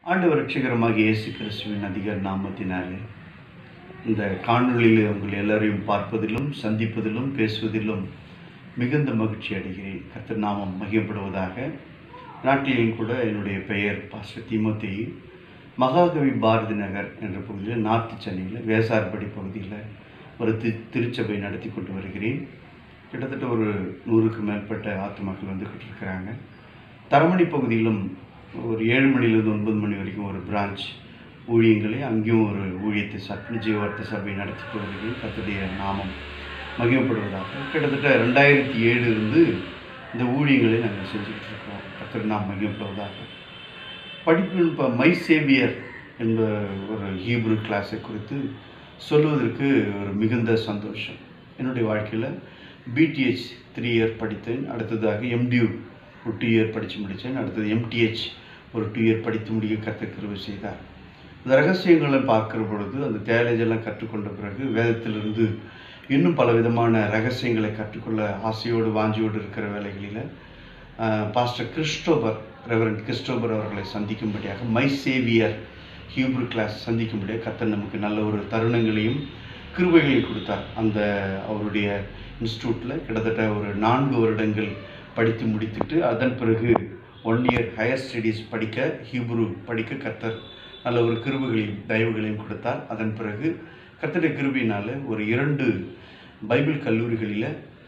ஆண்டவர் ரட்சகரமாக இயேசு கிறிஸ்துவின் அதிக நாமத்தினாலே இந்த காணொளியில் உங்கள் எல்லாரையும் பார்ப்பதிலும் சந்திப்பதிலும் பேசுவதிலும் மிகுந்த மகிழ்ச்சி அடைகிறேன் கர்த்தர் நாமம் மகிழப்படுவதாக நாட்டிலும் கூட என்னுடைய பெயர் பாஸ்டர் திமுத்தி மகாகவி பாரதி நகர் என்ற பகுதியில் நார்த்து சென்னையில் வேசார்படி பகுதியில் ஒரு தி திருச்சபை நடத்தி கொண்டு வருகிறேன் கிட்டத்தட்ட ஒரு நூறுக்கு மேற்பட்ட ஆத்துமாக்கள் வந்துக்கிட்டு இருக்கிறாங்க தரமணி பகுதியிலும் ஒரு ஏழு மணிலேருந்து ஒன்பது மணி வரைக்கும் ஒரு பிரான்ச் ஊழியங்களை அங்கேயும் ஒரு ஊழியத்தை சத்ன ஜீவார்த்த சபை நடத்திட்டு வருகிறேன் கத்துடைய நாமம் மகிமைப்படுவதாக கிட்டத்தட்ட ரெண்டாயிரத்தி ஏழுலேருந்து இந்த ஊழியங்களை நாங்கள் செஞ்சுக்கிட்டு இருக்கோம் கத்தர் நாம் மகிமைப்படுவதாக படிப்பு இப்போ மை சேவியர் என்ற ஒரு ஹீப்ரு கிளாஸை குறித்து சொல்லுவதற்கு ஒரு மிகுந்த சந்தோஷம் என்னுடைய வாழ்க்கையில் பிடிஹெச் த்ரீ இயர் படித்தேன் அடுத்ததாக எம்டியூ ஒரு டூ இயர் படித்து முடித்தேன் அடுத்தது எம்டிஹெச் ஒரு டூ இயர் படித்து முடிய கற்றுக்கிருவு செய்தார் இந்த ரகசியங்களை பார்க்குற பொழுது அந்த தேலேஜெல்லாம் கற்றுக்கொண்ட பிறகு வேதத்திலிருந்து இன்னும் பல விதமான ரகசியங்களை கற்றுக்கொள்ள ஆசையோடு வாஞ்சியோடு இருக்கிற வேலைகளில் பாஸ்டர் கிறிஸ்டோபர் ரெவரண்ட் கிறிஸ்டோபர் அவர்களை சந்திக்கும்படியாக மை சேவியர் ஹியூப்ரு கிளாஸ் சந்திக்கும்படியாக கத்தர் நமக்கு நல்ல ஒரு தருணங்களையும் கிருபைகளையும் கொடுத்தார் அந்த அவருடைய இன்ஸ்டியூட்டில் கிட்டத்தட்ட ஒரு நான்கு வருடங்கள் படித்து முடித்துட்டு அதன் பிறகு ஒன் இயர் ஹையர் ஸ்டடீஸ் படிக்க ஹீப்ரு படிக்க கத்தர் நல்ல ஒரு கிருபைகளையும் தயவுகளையும் கொடுத்தார் அதன் பிறகு கத்தருடைய கிருபினால் ஒரு இரண்டு பைபிள் கல்லூரிகளில்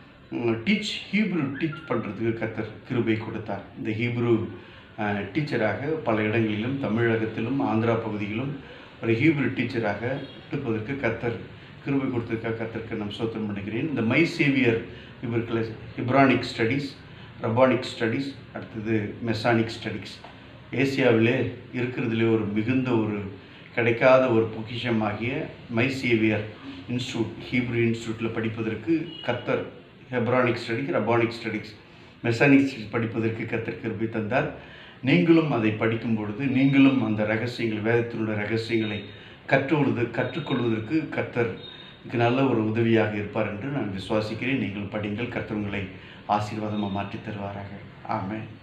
டீச் ஹீப்ரு டீச் பண்ணுறதுக்கு கத்தர் கிருபை கொடுத்தார் இந்த ஹீப்ரு டீச்சராக பல இடங்களிலும் தமிழகத்திலும் ஆந்திரா பகுதியிலும் ஒரு ஹீப்ரு டீச்சராக இருப்பதற்கு கத்தர் கிருபை கொடுத்ததுக்காக கத்தருக்கு நான் சோத்திரம் பண்ணுகிறேன் இந்த மை சேவியர் இவர்களை ஹிப்ரானிக் ஸ்டடீஸ் ரபானிக் ஸ்டடீஸ் அடுத்தது மெசானிக் ஸ்டடீஸ் ஏசியாவிலே இருக்கிறதுலே ஒரு மிகுந்த ஒரு கிடைக்காத ஒரு பொக்கிஷமாகிய மை சேவியர் இன்ஸ்டியூட் ஹீப்ரு இன்ஸ்டியூட்டில் படிப்பதற்கு கத்தர் Hebraic studies rabbinic studies messianic studies படிப்பதற்கு கத்தர் கிருபை தந்தார் நீங்களும் அதை படிக்கும் பொழுது நீங்களும் அந்த ரகசியங்கள் வேதத்தினுடைய ரகசியங்களை கற்றுவது கற்றுக்கொள்வதற்கு கத்தர் நல்ல ஒரு உதவியாக இருப்பார் என்று நான் விசுவாசிக்கிறேன் நீங்கள் படிங்கள் கத்தர் உங்களை ஆசீர்வாதமாக மாற்றித் தருவாராக ஆமென்